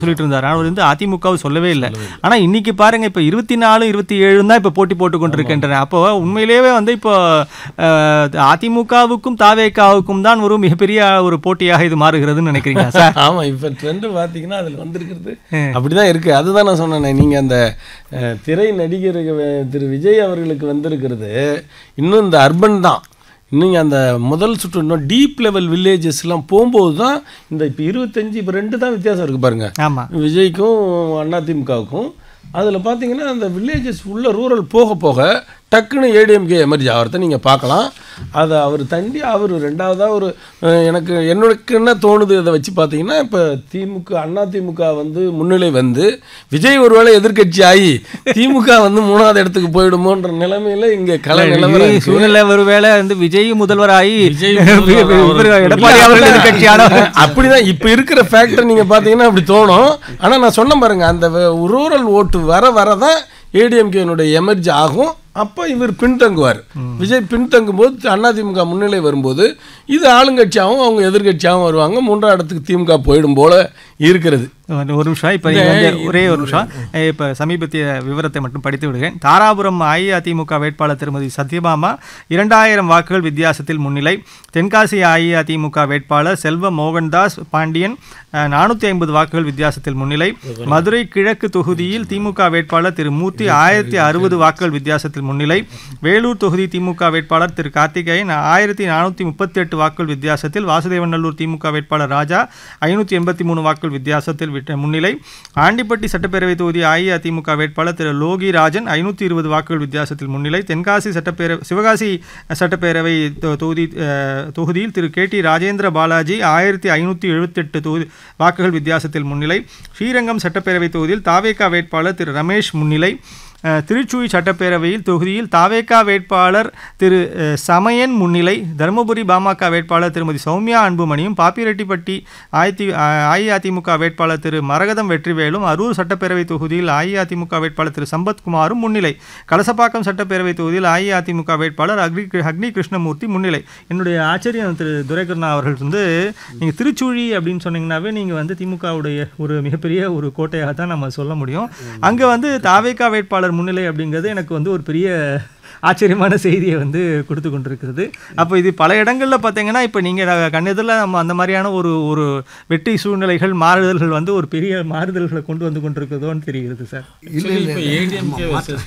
சொல்லிட்டு இருந்தார் அவர் வந்து அதிமுகவை சொல்லவே இல்லை ஆனா இன்னைக்கு பாருங்க இப்ப இருபத்தி நாலு இருபத்தி ஏழு தான் இப்ப போட்டி போட்டு கொண்டிருக்கின்றன அப்போ உண்மையிலேயே வந்து இப்போ அஹ், அதிமுகவுக்கும் தாவேக்காவுக்கும் தான் ஒரு மிகப்பெரிய ஒரு போட்டியாக இது மாறுகிறதுன்னு நினைக்கிறீங்களா சார் ஆமா இப்ப ட்ரெண்ட் பாத்தீங்கன்னா அதுல வந்திருக்கிறது அப்படிதான் இருக்கு அதுதான் நான் சொன்னேனே நீங்க அந்த அஹ், திரை நடிகர் அஹ், திரு விஜய் அவர்களுக்கு வந்திருக்கிறது இன்னும் இந்த அர்பன் தான் இன்னும் அந்த முதல் சுற்று இன்னும் டீப் லெவல் வில்லேஜஸ்லாம் போகும்போது தான் இந்த இப்போ இருபத்தஞ்சு இப்போ ரெண்டு தான் வித்தியாசம் இருக்கு பாருங்க ஆமா விஜய்க்கும் அதிமுகவுக்கும் அதில் பார்த்தீங்கன்னா அந்த வில்லேஜஸ் உள்ள ரூரல் போக போக டக்குன்னு ஏடிஎம்கே எமர்ஜி ஆகிறத நீங்கள் பார்க்கலாம் அதை அவர் தண்டி அவர் ரெண்டாவதாக ஒரு அஹ், எனக்கு என்னோடக்கு என்ன தோணுது அதை வச்சு பார்த்தீங்கன்னா இப்போ திமுக அண்ணா திமுக வந்து முன்னிலை வந்து விஜய் ஒருவேளை எதிர்க்கட்சி ஆகி திமுக வந்து மூணாவது இடத்துக்கு போயிடுமோன்ற நிலைமையில இங்கே கல நிலவரம் இது இருக்கு. சூழ்நிலை ஒருவேளை வந்து விஜய் முதல்வராகி விஜய் இவரு எடப்பாடி அவர்கள் எதிர்கட்சியான அப்படிதான் இப்ப இருக்கிற ஃபேக்டர் நீங்க பாத்தீங்கன்னா அப்படி தோணும் ஆனா நான் சொன்ன பாருங்க அந்த ரூரல் ஓட்டு வர வரதான் ஏடிஎம்கேனுடைய எமர்ஜி ஆகும் அப்போ இவர் பின்தங்குவார் விஜய் பின்தங்கும் போது அதிமுக முன்னிலை வரும்போது இது ஆளுங்கட்சியாகவும் அவங்க எதிர்கட்சியாகவும் வருவாங்க மூன்றாம் இடத்துக்கு திமுக போயிடும் போல இருக்கிறது ஒரு ஒரு நிமிஷம் இப்போ நீங்க வந்து ஒரே ஒரு நிமிஷம் இப்போ சமீபத்திய விவரத்தை மட்டும் படித்து விடுகிறேன் தாராபுரம் அஇஅதிமுக வேட்பாளர் திருமதி சத்யபாமா இரண்டாயிரம் வாக்குகள் வித்தியாசத்தில் முன்னிலை தென்காசி அஇஅதிமுக வேட்பாளர் செல்வ மோகன்தாஸ் பாண்டியன் நானூற்றி ஐம்பது வாக்குகள் வித்தியாசத்தில் முன்னிலை மதுரை கிழக்கு தொகுதியில் திமுக வேட்பாளர் திரு மூர்த்தி ஆயிரத்தி அறுபது வாக்குகள் வித்தியாசத்தில் முன்னிலை வேலூர் தொகுதி திமுக வேட்பாளர் திரு கார்த்திகேயன் ஆயிரத்தி நானூற்றி முப்பத்தி எட்டு வாக்குகள் வித்தியாசத்தில் வாசுதேவநல்லூர் திமுக வேட்பாளர் ராஜா ஐநூற்றி எண்பத்தி மூணு வாக்குகள் வித்தியாசத்தில் விட்ட முன்னிலை ஆண்டிப்பட்டி சட்டப்பேரவை தொகுதி அஇஅதிமுக வேட்பாளர் திரு லோகி ராஜன் ஐநூற்றி இருபது வாக்குகள் வித்தியாசத்தில் முன்னிலை தென்காசி சட்டப்பேரவை சிவகாசி சட்டப்பேரவை தொ- தொகுதி அஹ், தொகுதியில் திரு கே டி ராஜேந்திர பாலாஜி ஆயிரத்தி ஐநூற்றி எழுபத்தெட்டு தொகுதி வாக்குகள் வித்தியாசத்தில் முன்னிலை ஸ்ரீரங்கம் சட்டப்பேரவை தொகுதியில் தாவேகா வேட்பாளர் திரு ரமேஷ் முன்னிலை அஹ், திருச்சுழி சட்டப்பேரவையில் தொகுதியில் தாவேகா வேட்பாளர் திரு அஹ், சமயன் முன்னிலை தருமபுரி பாமக வேட்பாளர் திருமதி சௌமியா அன்புமணியும் பாப்பிரெட்டிப்பட்டி அஇதி அஹ், அஇஅதிமுக வேட்பாளர் திரு மரகதம் வெற்றிவேலும் அரூர் சட்டப்பேரவை தொகுதியில் அஇஅதிமுக வேட்பாளர் திரு சம்பத்குமாரும் முன்னிலை கலசப்பாக்கம் சட்டப்பேரவை தொகுதியில் அஇஅதிமுக வேட்பாளர் அக்னி அக்னி கிருஷ்ணமூர்த்தி முன்னிலை என்னுடைய ஆச்சரியம் திரு துரைகருணா அவர்கள் வந்து நீங்கள் திருச்சுழி அப்படின்னு சொன்னீங்கன்னாவே நீங்கள் வந்து திமுகவுடைய ஒரு மிகப்பெரிய ஒரு கோட்டையாக தான் நம்ம சொல்ல முடியும் அங்கே வந்து தாவேகா வேட்பாளர் முன்னிலை அப்படிங்கிறது எனக்கு வந்து ஒரு பெரிய ஆச்சரியமான செய்தியை வந்து கொடுத்து கொண்டிருக்கிறது அப்போ இது பல இடங்களில் பார்த்தீங்கன்னா இப்போ நீங்கள் கண்ணெதிரில் நம்ம அந்த மாதிரியான ஒரு ஒரு வெற்றி சூழ்நிலைகள் மாறுதல்கள் வந்து ஒரு பெரிய மாறுதல்களை கொண்டு வந்து கொண்டிருக்கிறதோன்னு தெரிகிறது சார் இல்லை இல்லை இப்போ ஏடிஎம்கே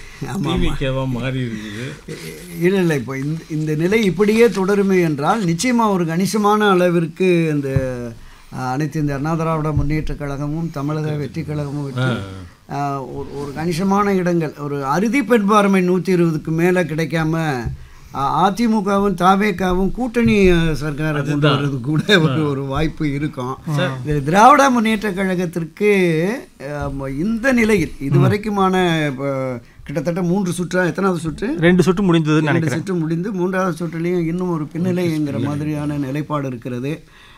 டிவிகேவா மாறி இருக்குது இல்லை இல்லை இப்போ இந்த இந்த நிலை இப்படியே தொடருமே என்றால் நிச்சயமாக ஒரு கணிசமான அளவிற்கு இந்த அஹ், அனைத்து இந்த அண்ணா திராவிட முன்னேற்றக் கழகமும் தமிழக வெற்றிக் கழகமும் விட்டு அஹ், ஒரு ஒரு கணிசமான இடங்கள் ஒரு அறுதி பெண்பார்மை நூற்றி இருபதுக்கு மேலே கிடைக்காம அஹ், அதிமுகவும் தாவேக்காவும் கூட்டணி அஹ், சர்க்காரை கொண்டு வர்றது கூட ஒரு ஒரு வாய்ப்பு இருக்கும் இது திராவிட முன்னேற்ற கழகத்திற்கு அஹ், இந்த நிலையில் இதுவரைக்குமான இப்போ கிட்டத்தட்ட மூன்று சுற்றா எத்தனாவது சுற்று ரெண்டு சுற்று முடிந்ததுன்னு ரெண்டு நினைக்கிறேன் சுற்று முடிந்து மூன்றாவது சுற்றுலையும் இன்னும் ஒரு பின்னிலைங்கிற மாதிரியான நிலைப்பாடு இருக்கிறது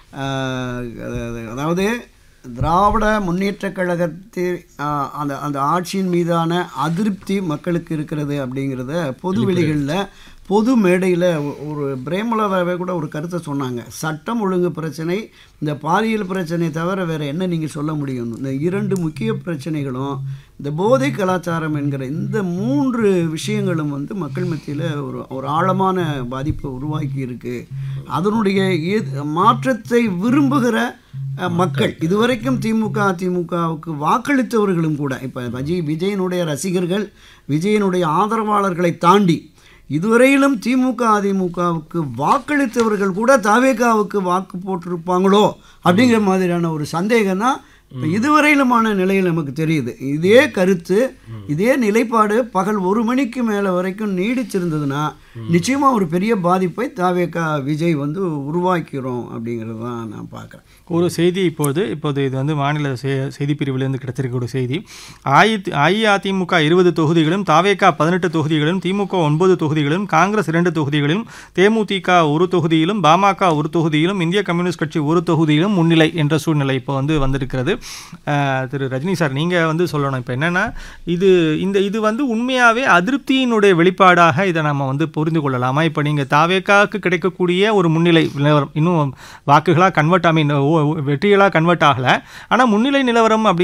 ஆஹ் அதாவது- அதாவது திராவிட முன்னேற்றக் கழகத்தில் ஆஹ் அந்த அந்த ஆட்சியின் மீதான அதிருப்தி மக்களுக்கு இருக்கிறது அப்படிங்கிறத பொது வெளிகளில் பொது மேடையில் ஒரு பிரேமலதாவே கூட ஒரு கருத்தை சொன்னாங்க சட்டம் ஒழுங்கு பிரச்சனை இந்த பாலியல் பிரச்சனை தவிர வேறு என்ன நீங்கள் சொல்ல முடியும் இந்த இரண்டு முக்கிய பிரச்சனைகளும் இந்த போதை கலாச்சாரம் என்கிற இந்த மூன்று விஷயங்களும் வந்து மக்கள் மத்தியில் ஒரு ஒரு ஆழமான பாதிப்பை உருவாக்கி இருக்கு அதனுடைய ஏ- மாற்றத்தை விரும்புகிற அஹ், மக்கள் இதுவரைக்கும் திமுக அதிமுகவுக்கு வாக்களித்தவர்களும் கூட இப்போ விஜய் விஜயனுடைய ரசிகர்கள் விஜயனுடைய ஆதரவாளர்களை தாண்டி இதுவரையிலும் திமுக அதிமுகவுக்கு வாக்களித்தவர்கள் கூட தாவேகாவுக்கு வாக்கு போட்டிருப்பாங்களோ அப்படிங்கிற மாதிரியான ஒரு சந்தேகம் தான் இப்போ இதுவரையிலுமான நிலையில் நமக்கு தெரியுது இதே கருத்து இதே நிலைப்பாடு பகல் ஒரு மணிக்கு மேலே வரைக்கும் நீடிச்சிருந்ததுன்னா நிச்சயமா ஒரு பெரிய பாதிப்பை தாவேகா விஜய் வந்து உருவாக்கிறோம் அப்படிங்கிறது தான் நான் பார்க்குறேன் ஒரு செய்தி இப்போது இப்போது இது வந்து மாநில செ- செய்திப் பிரிவிலிருந்து கிடைத்திருக்க செய்தி அஇ அஇஅதிமுக இருபது தொகுதிகளும் தாவேகா பதினெட்டு தொகுதிகளிலும் திமுக ஒன்பது தொகுதிகளிலும் காங்கிரஸ் இரண்டு தொகுதிகளிலும் தேமுதிக ஒரு தொகுதியிலும் பாமக ஒரு தொகுதியிலும் இந்திய கம்யூனிஸ்ட் கட்சி ஒரு தொகுதியிலும் முன்னிலை என்ற சூழ்நிலை இப்போ வந்து வந்திருக்கிறது அஹ், திரு ரஜினி சார் நீங்கள் வந்து சொல்லணும் இப்போ என்னென்னா இது இந்த இது வந்து உண்மையாகவே அதிருப்தியினுடைய வெளிப்பாடாக இதை நம்ம வந்து புரிந்து கொள்ளலாமா இப்போ நீங்கள் தாவேக்காவுக்கு கிடைக்கக்கூடிய ஒரு முன்னிலை நிலவரம் இன்னும் வாக்குகளாக கன்வெர்ட் ஐ மீன் வெற்றிகளாக கன்வெர்ட் ஆகலை ஆனால் முன்னிலை நிலவரம் அப்படி